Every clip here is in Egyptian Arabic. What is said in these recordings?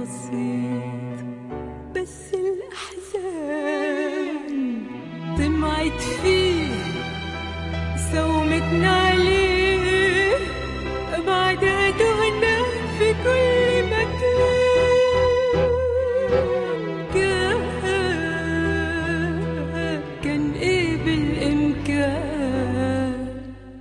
بسيط بس الأحزان طمعت فيه سومتنا عليه بعدها تهنا في كل مكان كان كان ايه بالإمكان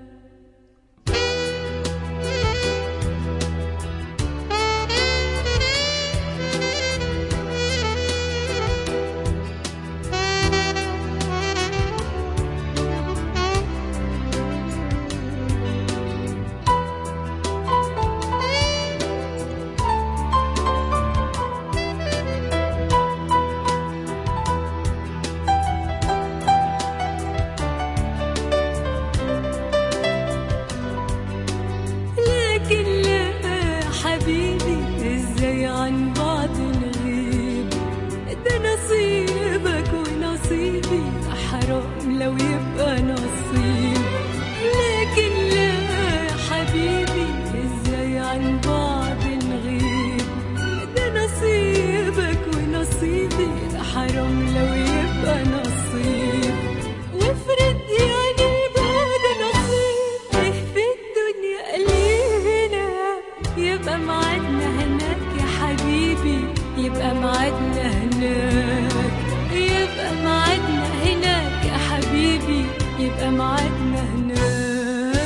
لكن لا حبيبي ازاي عن بعض نغيب ده نصيبك ونصيبي حرام لو يبقى نصيب لكن لا حبيبي ازاي عن بعض نغيب ده نصيبك ونصيبي حرام لو يبقى نصيب وافرض يعني البعد نصيب إيه في الدنيا لينا يبقى معادنا هناك يا حبيبي يبقى معادنا هناك يبقى معادنا هناك يا حبيبي يبقى معادنا هناك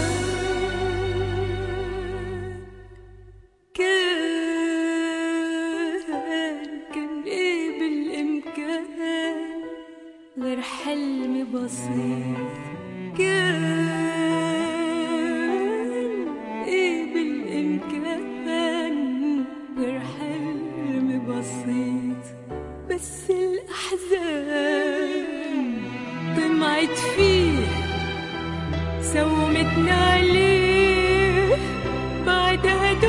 كان كان ايه بالامكان غير حلم بسيط كان ايه بالامكان غير حلم بسيط بس الاحزان طمعت فيه سومتنا عليه بعدها